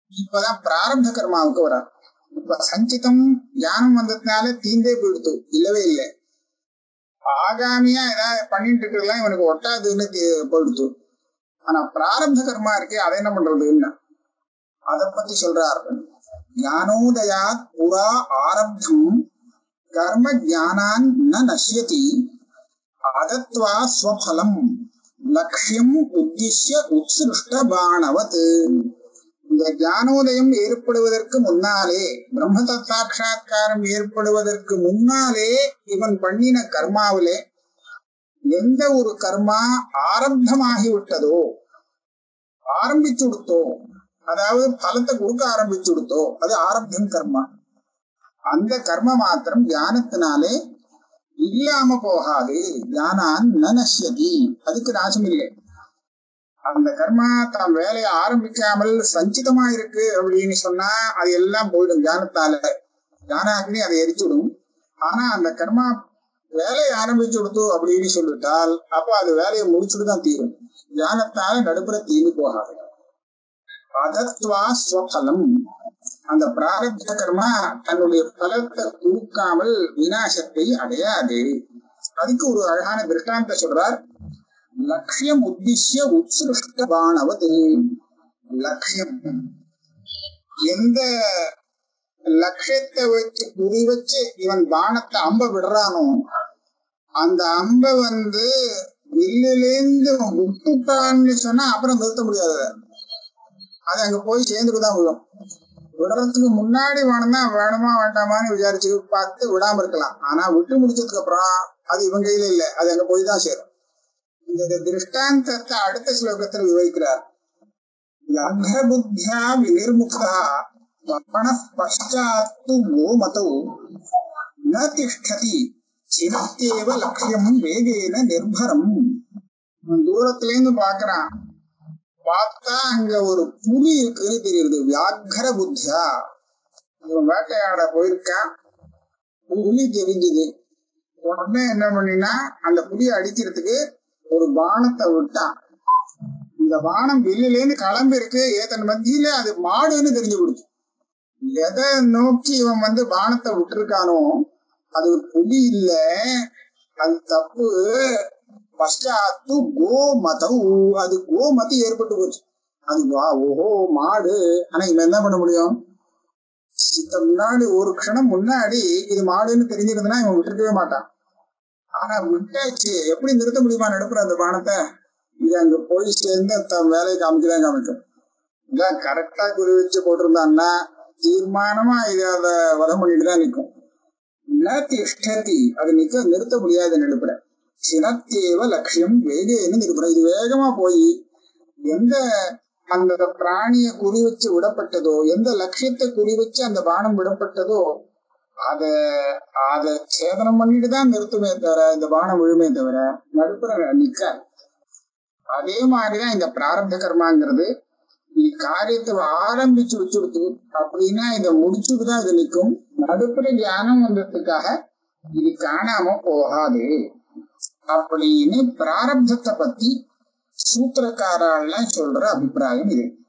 இப்பதான் பிராரப்த கர்மாவுக்கு வரார் இப்ப சஞ்சிதம் ஞானம் வந்ததுனால தீந்தே போயிடுத்து இல்லவே இல்லை ஆகாமியா ஏதாவது பண்ணிட்டு இருக்கலாம் இவனுக்கு ஒட்டாதுன்னு தீ- போயிடுத்து ஆனா பிராரப்த கர்மா இருக்கே அதை என்ன பண்றதுன்னு அத பத்தி சொல்றார் ஞானோதயாத் புரா ஆரப்தம் கர்ம ஞானான் ந நஷ்யதி அதத்வா ஸ்வபலம் லட்சியம் உத்திஷ்ய உத்சிருஷ்ட பாணவத் இந்த ஞானோதயம் ஏற்படுவதற்கு முன்னாலே பிரம்ம தத்தாட்சா்காரம் ஏற்படுவதற்கு முன்னாலே இவன் பண்ணின கர்மாவிலே எந்த ஒரு கர்மா ஆரம்பமாகி விட்டதோ ஆரம்பிச்சு விடுத்தோ அதாவது பலத்தை கொடுக்க ஆரம்பிச்சு விடுத்தோ அது ஆரம்பம் கர்மா அந்த கர்ம மாத்திரம் ஞானத்தினாலே இல்லாம போகாது ஞானான் ந நஷ்யதி அதுக்கு நாசம் இல்லை அந்த கர்மா தாம் வேலையை ஆரம்பிக்காமல் சஞ்சிதமா இருக்கு அப்படின்னு சொன்னா அது எல்லாம் போயிடும் ஞானத்தால ஞானாக்னி அதை எரிச்சுடும் ஆனா அந்த கர்மா வேலையை ஆரம்பிச்சு கொடுத்து அப்படின்னு சொல்லிட்டால் அப்ப அது வேலையை முடிச்சுட்டு தான் தீரும் ஞானத்தால நடுப்புற தீர்ந்து போகாது அதத்வா ஸ்வபலம் அந்த பிராரப்த கர்மா தன்னுடைய பலத்தை கொடுக்காமல் விநாசத்தை அடையாது அதுக்கு ஒரு அழகான திருஷ்டாந்த சொல்றார் லட்சியம் உத்திஷ்ய உத்சிருஷ்ட பாணவது லட்சியம் எந்த லட்சியத்தை வச்சு குறி வச்சு இவன் பானத்தை அம்ப விடுறானோ அந்த அம்ப வந்து வில்லிலேந்து விட்டுட்டான்னு சொன்னா அப்புறம் நிறுத்த முடியாது அதை. அது அங்க போய் சேர்ந்துட்டு தான் விழும் விடுறதுக்கு முன்னாடி வேணும்னா வேணுமா வேண்டாமான்னு விசாரிச்சு பார்த்து விடாம இருக்கலாம் ஆனா விட்டு முடிச்சதுக்கு அப்புறம் அது இவன் கையில இல்ல அது அங்க போய் தான் சேரும் இந்த திருஷ்டாந்தத்தை அடுத்த ஸ்லோகத்தில் விவரிக்கிறார் வியாக்ர புத்தியா வினிர்முகா பண பஷ்டாத்து கோமதௌ ந திஷ்டதி சிரத்தேவ லட்சியம் வேகேன நிர்பரம் இவன் தூரத்துல இருந்து பாக்குறான் பார்த்தா அங்க ஒரு புலி இருக்குன்னு தெரியுது வியாக்ர புத்தியா இவன் வேட்டையாட போயிருக்கான் புலி தெரிஞ்சுது உடனே என்ன பண்ணினா அந்த புலியை அடிக்கிறதுக்கு ஒரு பானத்தை விட்டான் இந்த பானம் வில்லுல இருந்து கிளம்பி இருக்கு ஏத்தன் மத்தியில அது மாடுன்னு தெரிஞ்சு கொடுத்து எதை நோக்கி இவன் வந்து பானத்தை விட்டுருக்கானோ அது புலி இல்ல அது தப்பு பஷ்டாத்து கோமதௌ அது கோமதி ஏற்பட்டு போச்சு அது வா ஓஹோ மாடு ஆனா இவன் என்ன பண்ண முடியும் சித்த முன்னாடி ஒரு க்ஷணம் முன்னாடி இது மாடுன்னு தெரிஞ்சிருந்தனா இவன் விட்டுருக்கவே மாட்டான் ஆனா விட்டாச்சு எப்படி நிறுத்த முடியுமா நடுப்புற அந்த பானத்தை இது அங்க போய் சேர்ந்து தன் வேலையை காமிக்கதான் காமிக்கும் இதான் கரெக்டா குறி வச்சு போட்டிருந்தான்னா தீர்மானமா இது அதை வதம் பண்ணிட்டு தான் நிற்கும் ந திஷ்டதி அது நிக்க நிறுத்த முடியாது நடுப்புற சினத்தேவ லட்சியம் வேகேன்னு நிரூபணம் இது வேகமா போய் எந்த அந்த பிராணிய குறி வச்சு விடப்பட்டதோ எந்த லட்சியத்தை குறி வச்சு அந்த பானம் விடப்பட்டதோ அத அத சேதனம் பண்ணிட்டு தான் நிறுத்துமே தவிர இந்த பானம் விழுமே தவிர நடுப்புற நிக்க அதே மாதிரிதான் இந்த பிராரப்த கர்மாங்கிறது இது காரியத்தை ஆரம்பிச்சு வச்சுடுத்து அப்படின்னா இதை முடிச்சுட்டு தான் இது நிற்கும் நடுப்புற ஞானம் வந்ததுக்காக இது காணாம போகாது அப்படின்னு பிராரப்தத்தை பத்தி சூத்திரக்காரெல்லாம் சொல்ற அபிப்பிராயம் இது